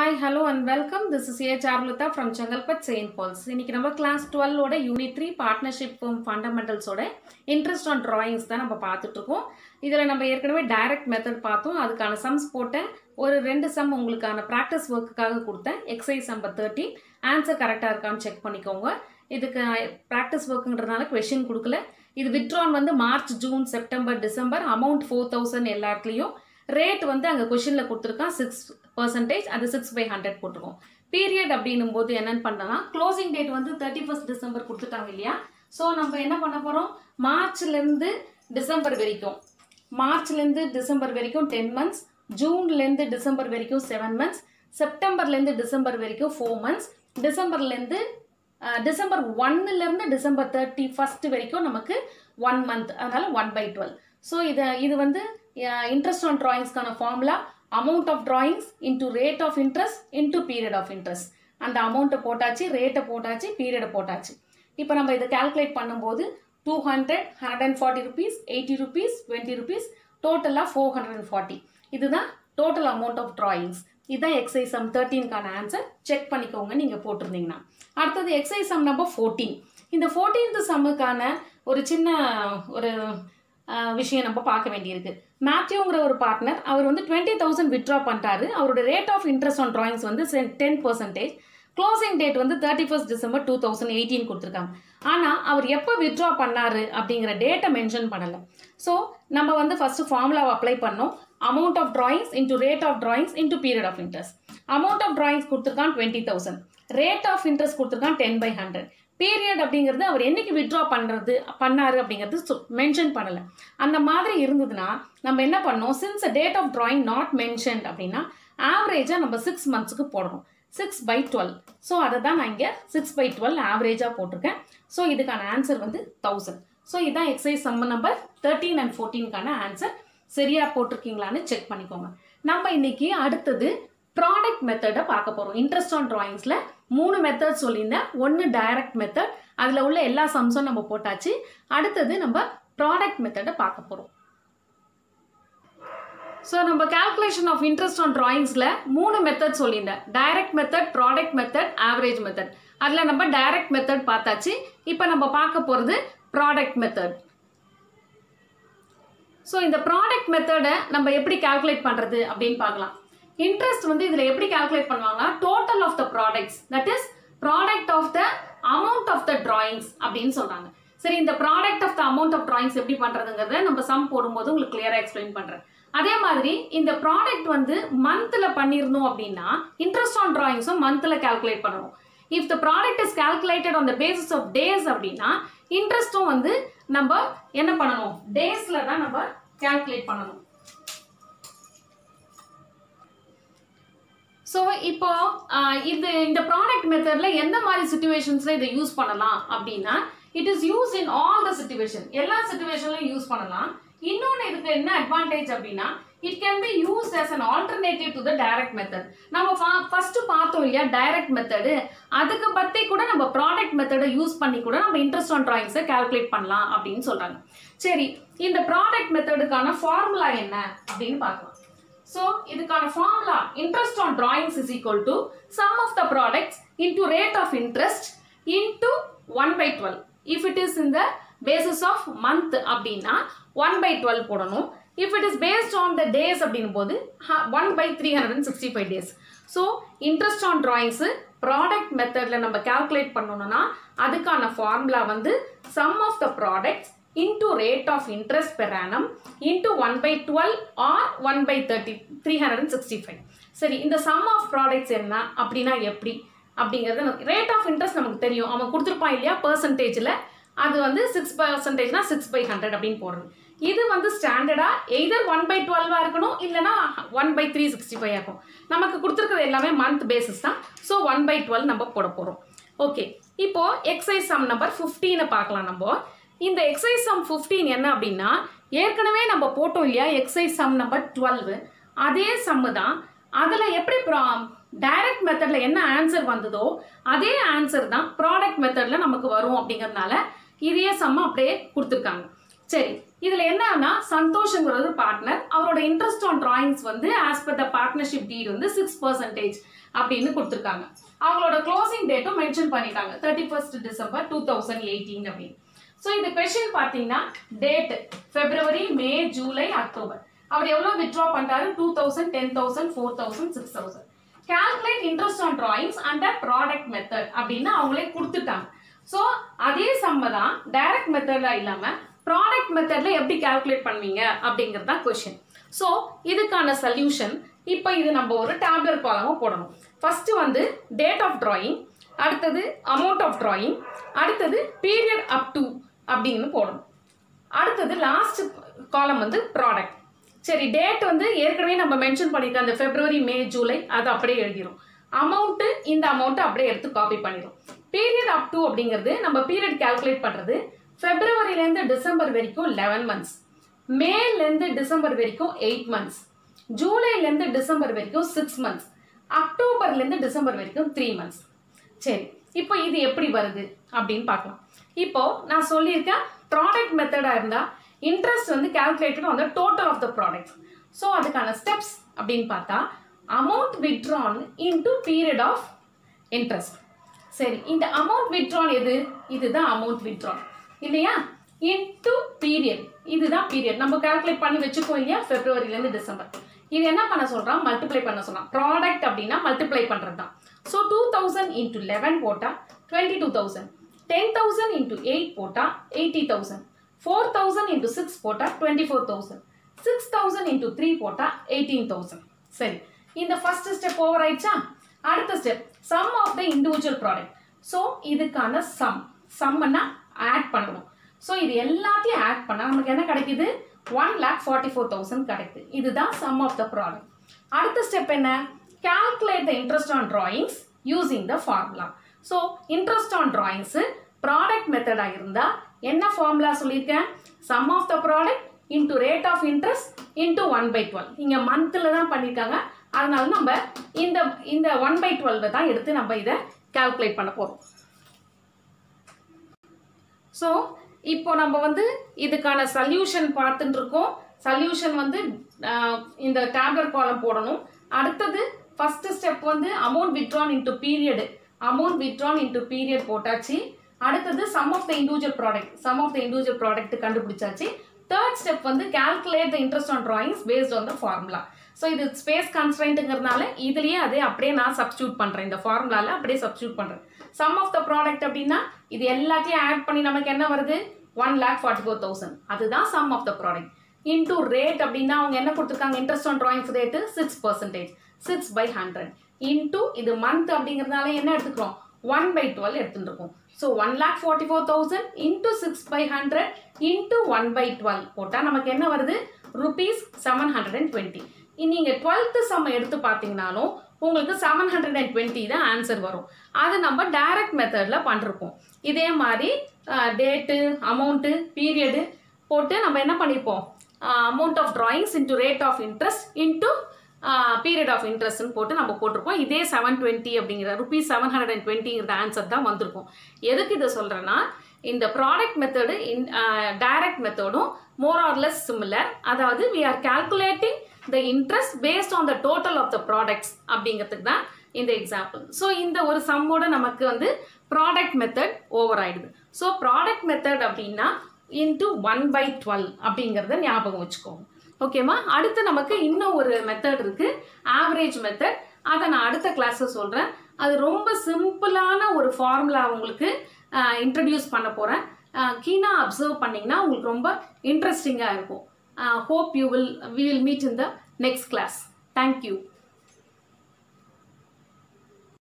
hi hello and welcome this is A Charulatha from Chengalpet Saint Paul's இன்னைக்கு நம்ம class டுவெல்லோட unit three partnership ஃபண்டமெண்டல்ஸோட interest on drawings தான் நம்ம பார்த்துட்டு இருக்கோம் இதில் நம்ம ஏற்கனவே டைரக்ட் மெத்தட் பார்த்தோம் அதுக்கான சம்ஸ் போட்டேன் ஒரு ரெண்டு சம் உங்களுக்கான ப்ராக்டிஸ் ஒர்க்குக்காக கொடுத்தேன் எக்ஸசைஸ் நம்பர் தேர்ட்டின் ஆன்சர் கரெக்டாக இருக்கான்னு செக் பண்ணிக்கோங்க இதுக்கு ப்ராக்டிஸ் ஒர்க்குன்றதுனால கொஷின் கொடுக்கல இது வித்ட்ரான் வந்து March June September December amount four thousand எல்லா இடத்துலையும் ரேட் வந்து அங்கே கொஷினில் கொடுத்துருக்கான் சிக்ஸ் பர்சன்டேஜ் அது சிக்ஸ் பை ஹண்ட்ரட் போட்டிருக்கோம் பீரியட் அப்படின்னும் போது என்னன்னு பண்ணலாம் க்ளோசிங் டேட் வந்து தேர்ட்டி ஃபர்ஸ்ட் டிசம்பர் கொடுத்துட்டாங்க இல்லையா ஸோ நம்ம என்ன பண்ண போகிறோம் மார்ச்லேருந்து டிசம்பர் வரைக்கும் மார்ச்லேருந்து டிசம்பர் வரைக்கும் டென் மந்த்ஸ் ஜூன்லேருந்து டிசம்பர் வரைக்கும் செவன் மந்த்ஸ் செப்டம்பர்லேருந்து டிசம்பர் வரைக்கும் ஃபோர் மந்த்ஸ் டிசம்பர்லேருந்து டிசம்பர் ஒன்னுலேருந்து டிசம்பர் தேர்ட்டி ஃபஸ்ட் வரைக்கும் நமக்கு ஒன் மந்த் அதனால் ஒன் பை டுவெல் ஸோ இதை இது வந்து இன்ட்ரெஸ்ட் ஆன் ட்ராயிங்ஸ்க்கான formula amount of drawings into rate of interest into period of interest அந்த அமௌண்ட்டை போட்டாச்சு ரேட்டை போட்டாச்சு பீரியடை போட்டாச்சு இப்போ நம்ம இதை கால்குலேட் பண்ணும்போது two hundred hundred and forty rupees eighty rupees twenty rupees டோட்டலாக ஃபோர் ஹண்ட்ரட் அண்ட் ஃபார்ட்டி இதுதான் டோட்டல் அமௌண்ட் ஆஃப் drawings இதுதான் எக்ஸைஸ் சம் தேர்ட்டீன்கான ஆன்சர் செக் பண்ணிக்கோங்க நீங்கள் போட்டிருந்தீங்கன்னா அடுத்தது எக்ஸைஸ் சம் நம்பர் ஃபோர்டீன் இந்த ஃபோர்டீன்த் சம்முக்கான ஒரு சின்ன ஒரு ஆஹ், விஷயம் நம்ம பார்க்க வேண்டியிருக்கு மேத்யூங்கிற ஒரு பார்ட்னர் அவர் வந்து டுவெண்ட்டி தௌசண்ட் வித்ட்ரா பண்ணிட்டாரு அவரோட rate of interest on drawings வந்து டென் பர்சன்டேஜ் க்ளோசிங் டேட் வந்து thirty first December two thousand eighteen கொடுத்துருக்காங்க ஆனால் அவர் எப்போ வித்ட்ரா பண்ணாரு அப்படிங்கிற டேட்டை மென்ஷன் பண்ணலை ஸோ நம்ம வந்து ஃபஸ்ட்டு ஃபார்முலாவை அப்ளை பண்ணோம் amount of drawings into rate of drawings into period of interest amount of drawings கொடுத்துருக்கான் twenty thousand rate of interest கொடுத்துருக்கான் டென் பை ஹண்ட்ரட் பீரியட் அப்படிங்கிறது அவர் என்னைக்கு வித்ட்ரா பண்ணுறது பண்ணாரு அப்படிங்கிறது மென்ஷன் பண்ணலை அந்த மாதிரி இருந்ததுன்னா நம்ம என்ன பண்ணோம் since date of drawing not mentioned அப்படின்னா ஆவரேஜாக நம்ம சிக்ஸ் மந்த்ஸுக்கு போடுறோம் சிக்ஸ் பை டுவெல் ஸோ அதை தான் நான் இங்கே சிக்ஸ் பை டுவெல் ஆவரேஜாக போட்டிருக்கேன் ஸோ இதுக்கான ஆன்சர் வந்து தௌசண்ட் ஸோ இதான் எக்ஸசைஸ் சம்ம நம்பர் தேர்ட்டீன் அண்ட் ஃபோர்டீன்கான ஆன்சர் சரியாக போட்டிருக்கீங்களான்னு செக் பண்ணிக்கோங்க நம்ம இன்னைக்கு அடுத்தது ப்ராடக்ட் மெத்தடை பார்க்க போகிறோம் இன்ட்ரெஸ்ட் ஆன் ட்ராயிங்ஸில் மூணு மெத்தட் சொல்லியிருந்தேன் ஒன்று டைரக்ட் மெத்தட் அதில் உள்ள எல்லா சம்ஸும் நம்ம போட்டாச்சு அடுத்தது நம்ம ப்ராடக்ட் மெத்தடை பார்க்க போகிறோம் ஸோ நம்ம கால்குலேஷன் ஆஃப் இன்ட்ரெஸ்ட் ஆன் ட்ராயிங்ஸில் மூணு மெத்தட் சொல்லியிருந்தேன் direct method product method average method அதில் நம்ம டைரக்ட் மெத்தட் பார்த்தாச்சு இப்போ நம்ம பார்க்க போகிறது ப்ராடக்ட் மெத்தட் ஸோ இந்த ப்ராடக்ட் மெத்தடை நம்ம எப்படி கால்குலேட் பண்ணுறது அப்படின்னு பார்க்கலாம் இன்ட்ரெஸ்ட் வந்து இதில் எப்படி கால்குலேட் பண்ணுவாங்கன்னா total of the products that is product of the amount of the drawings அப்படின்னு சொல்கிறாங்க சரி இந்த product of the amount of drawings எப்படி பண்ணுறதுங்கிறத நம்ம சம் போடும்போது உங்களுக்கு கிளியராக எக்ஸ்பிளைன் பண்ணுறேன் அதே மாதிரி இந்த ப்ராடக்ட் வந்து மந்தில் பண்ணியிருந்தோம் அப்படின்னா இன்ட்ரெஸ்ட் ஆன் drawings-உம் மந்தில் கால்குலேட் பண்ணணும் if the product is calculated on the basis of days அப்படின்னா இன்ட்ரெஸ்ட்டும் வந்து நம்ம என்ன பண்ணணும் டேஸில் தான் நம்ம கால்குலேட் பண்ணணும் ஸோ இப்போ ஆஹ், இது இந்த ப்ராடக்ட் மெத்தட்ல எந்த மாதிரி சுச்சுவேஷன்ஸ்ல இதை யூஸ் பண்ணலாம் அப்படின்னா it is use in all the situation எல்லா சுச்சுவேஷன்லையும் யூஸ் பண்ணலாம் இன்னொன்று இதுக்கு என்ன அட்வான்டேஜ் அப்படின்னா it can be use as an alternative to the direct method நம்ம ஃபர்ஸ்ட் பார்த்தோம் இல்லையா டைரக்ட் மெத்தடு அதுக்கு பற்றி கூட நம்ம ப்ராடக்ட் மெத்தடை யூஸ் பண்ணி கூட நம்ம இன்ட்ரெஸ்ட் ஆன் ட்ராயிங்ஸை கால்குலேட் பண்ணலாம் அப்படின்னு சொல்றாங்க சரி இந்த ப்ராடக்ட் மெத்தடுக்கான ஃபார்முலா என்ன அப்படின்னு பார்க்கலாம் ஸோ இதுக்கான formula interest on drawings is equal to sum of the products into rate of interest into one by twelve if it is இந்த பேசிஸ் ஆஃப் மந்த் அப்படின்னா ஒன் பை டுவெல் போடணும் if it is based on the days அப்படின்னும் போது one by three hundred and sixty five days so interest on drawings product மெத்தடில் நம்ம calculate பண்ணணும்னா அதுக்கான formula வந்து sum of the products into rate of interest per annum into 1 by 12 or 1 by 30 365 சரி இந்த sum of products என்ன அப்படின்னா எப்படி அப்படிங்கிறது ரேட் ஆஃப் இன்ட்ரெஸ்ட் நமக்கு தெரியும் அவன் கொடுத்துருப்பான் இல்லையா பர்சன்டேஜில் அது வந்து சிக்ஸ் பர்சன்டேஜ்னா சிக்ஸ் பை ஹண்ட்ரட் அப்படின்னு போடுறது இது வந்து ஸ்டாண்டர்டாக எய்தர் ஒன் பை டுவெல்வாக இருக்கணும் இல்லைனா one by three sixty five ஆகும் நமக்கு கொடுத்துருக்கிறது எல்லாமே மந்த் பேசிஸ் தான் ஸோ ஒன் பை டுவெல் நம்ம போட போகிறோம் ஓகே இப்போ எக்ஸைஸ் சம் நம்பர் ஃபிஃப்டீனை பார்க்கலாம் நம்ம இந்த எக்ஸைஸ் சம் ஃபிஃப்டீன் என்ன அப்படின்னா ஏற்கனவே நம்ம போட்டோம் இல்லையா எக்ஸைஸ் சம் நம்பர் டுவெல் அதே சம்மு தான் அதில் எப்படி டைரக்ட் மெத்தடில் என்ன ஆன்சர் வந்ததோ அதே ஆன்சர் தான் ப்ராடக்ட் மெத்தடில் நமக்கு வரும் அப்படிங்கிறதுனால இதே சம்ம அப்படியே கொடுத்துருக்காங்க சரி இதுல என்னன்னா சந்தோஷங்கிறது பார்ட்னர் அவரோட இன்ட்ரெஸ்ட் ஆன் டிராயிங்ஸ் வந்து as per the partnership deed வந்து சிக்ஸ் பர்சன்டேஜ் அப்படின்னு கொடுத்துருக்காங்க அவங்களோட க்ளோசிங் டேட்டும் மென்ஷன் பண்ணிட்டாங்க thirty first December two thousand eighteen அப்படின்னு ஸோ இந்த கொஷின் பார்த்தீங்கன்னா date February May July October அவர் எவ்வளோ வித்ட்ரா பண்ணிட்டாரு two thousand ten thousand four thousand six thousand calculate interest on drawings under product method அப்படின்னு அவங்களே கொடுத்துட்டாங்க ஸோ அதே சம்ம தான் டைரக்ட் மெத்தட்ல இல்லாமல் ப்ராடக்ட் மெத்தட்ல எப்படி கால்குலேட் பண்ணுவீங்க அப்படிங்கிறது தான் கொஷின் ஸோ இதுக்கான சொல்யூஷன் இப்போ இது நம்ம ஒரு டேப்லெட் காலமாக போடணும் ஃபர்ஸ்ட் வந்து டேட் ஆஃப் டிராயிங் அடுத்தது அமௌண்ட் ஆஃப் டிராயிங் அடுத்தது பீரியட் அப் டு அப்படின்னு போடணும் அடுத்தது லாஸ்ட் காலம் வந்து ப்ராடக்ட் சரி டேட் வந்து ஏற்கனவே நம்ம மென்ஷன் பண்ணியிருக்கோம் அந்த பிப்ரவரி மே ஜூலை அது அப்படியே எழுதிரும் அமௌண்ட்டு இந்த அமௌண்ட்டை அப்படியே எடுத்து காப்பி பண்ணிடும் பீரியட் அப் டு அப்படிங்கிறது நம்ம பீரியட் கால்குலேட் பண்ணுறது ஃபெப்ரவரிலேருந்து டிசம்பர் வரைக்கும் லெவன் மந்த்ஸ் மேலேருந்து டிசம்பர் வரைக்கும் எயிட் மந்த்ஸ் ஜூலைலேருந்து டிசம்பர் வரைக்கும் சிக்ஸ் மந்த்ஸ் அக்டோபர்லேருந்து டிசம்பர் வரைக்கும் த்ரீ மந்த்ஸ் சரி இப்போ இது எப்படி வருது அப்படின்னு பார்க்கலாம் இப்போ நான் சொல்லியிருக்கேன் ப்ராடக்ட் மெத்தடாக இருந்தால் இன்ட்ரெஸ்ட் வந்து calculated on the total of the product so அதுக்கான ஸ்டெப்ஸ் அப்படின்னு பார்த்தா amount withdrawn into period of interest சரி இந்த அமௌண்ட் வித்ட்ரான் எது இதுதான் அமௌண்ட் வித்ட்ரான் இல்லையா இன்டு பீரியட் இதுதான் பீரியட் நம்ம கால்குலேட் பண்ணி வச்சுக்கோ இல்லையா பிப்ரவரிலேருந்து டிசம்பர் இது என்ன பண்ண சொல்றான் மல்டிப்ளை பண்ண சொல்றான் ப்ராடக்ட் அப்படின்னா மல்டிப்ளை பண்றது தான் so two thousand into eleven போட்டா twenty two thousand ten thousand into eight போட்டா eighty thousand four thousand into six போட்டா twenty four thousand six thousand into three போட்டா எயிட்டீன் தௌசண்ட் சரி இந்த ஃபர்ஸ்ட் ஸ்டெப் ஓவர் ஆயிடுச்சா அடுத்த step sum of the individual product so இதுக்கான sum சம்னா add பண்ணணும் ஸோ இது எல்லாத்தையும் ஆட் பண்ணால் நமக்கு என்ன கிடைக்குது one lakh forty four thousand கிடைக்குது இதுதான் சம் ஆஃப் த ப்ராடக்ட் அடுத்த ஸ்டெப் என்ன calculate the interest on drawings using the formula so interest on drawings product மெத்தடாக இருந்தால் என்ன ஃபார்முலா சொல்லியிருக்கேன் sum of the product into rate of interest into one by twelve இங்கே மந்தில் தான் பண்ணியிருக்காங்க அதனால நம்ம இந்த இந்த ஒன் பை டுவெல்வை தான் எடுத்து நம்ம இதை கால்குலேட் பண்ண போகிறோம் ஸோ இப்போ நம்ம வந்து இதுக்கான சல்யூஷன் பார்த்துட்டு இருக்கோம் சல்யூஷன் வந்து ஆஹ், இந்த டேப்லெட் காலம் போடணும் அடுத்தது ஃபர்ஸ்ட் ஸ்டெப் வந்து amount withdrawn into period amount withdrawn into period போட்டாச்சு அடுத்தது sum of the individual product sum of the individual product கண்டுபிடிச்சாச்சு தேர்ட் ஸ்டெப் வந்து calculate the interest on drawings based on the formula so இது space கன்ஸ்ட்ரைண்ட்டுங்கிறதுனால இதுலயே அதே அப்படியே நான் சப்ஸ்டியூட் பண்ணுறேன் இந்த ஃபார்முலால அப்படியே சப்ஸ்டியூட் பண்ணுறேன் சம் ஆஃப் த ப்ராடக்ட் அப்படின்னா இது எல்லாத்தையும் ஆட் பண்ணி நமக்கு என்ன வருது one lakh forty four thousand அதுதான் sum of the product into rate அப்படின்னா அவங்க என்ன கொடுத்துருக்காங்க interest on drawings rate six percentage six by hundred into இது மந்த் அப்படிங்கிறதுனால என்ன எடுத்துக்கிறோம் ஒன் பை டுவெல் எடுத்துட்டு இருக்கோம் so one lakh forty four thousand into six by hundred into one by twelve போட்டால் நமக்கு என்ன வருது rupees seven hundred and twenty நீங்கள் டுவெல்த்து சம் எடுத்து பார்த்தீங்கனாலும் உங்களுக்கு செவன் ஹண்ட்ரட் அண்ட் டுவெண்ட்டி தான் ஆன்சர் வரும் அது நம்ம டைரக்ட் மெத்தடில் பண்ணிருப்போம் இதே மாதிரி டேட்டு அமௌண்ட்டு பீரியடு போட்டு நம்ம என்ன பண்ணியிருப்போம் amount of drawings into rate of interest into period of இன்ட்ரெஸ்ட்னு போட்டு நம்ம போட்டிருப்போம் இதே செவன் டுவெண்ட்டி அப்படிங்கிற ருபீஸ் செவன் ஹண்ட்ரட் அண்ட் டுவெண்ட்டிங்கிற ஆன்சர் தான் வந்திருக்கும் எதுக்கு இதை சொல்கிறேன்னா இந்த ப்ராடக்ட் மெத்தடு இன் டைரக்ட் மெத்தடும் மோர் ஆர் லெஸ் சிமிலர் அதாவது we are calculating the interest based on the total of the products அப்படிங்கிறதுக்கு தான் இந்த எக்ஸாம்பிள் ஸோ இந்த ஒரு சம்மோட நமக்கு வந்து ப்ராடக்ட் மெத்தட் ஓவர் ஆயிடுது ஸோ ப்ராடக்ட் மெத்தட் அப்படின்னா இன்ட்டு ஒன் பை டுவெல் அப்படிங்கிறத ஞாபகம் வச்சுக்கோங்க ஓகேவா அடுத்து நமக்கு இன்னும் ஒரு மெத்தட் இருக்கு ஆவரேஜ் மெத்தட் அதை நான் அடுத்த கிளாஸில் சொல்கிறேன் அது ரொம்ப சிம்பிளான ஒரு ஃபார்முலா உங்களுக்கு இன்ட்ரடியூஸ் பண்ண போகிறேன் கீனாக அப்சர்வ் பண்ணிங்கன்னா உங்களுக்கு ரொம்ப இன்ட்ரெஸ்டிங்காக இருக்கும் hope you will we will meet in the next class thank you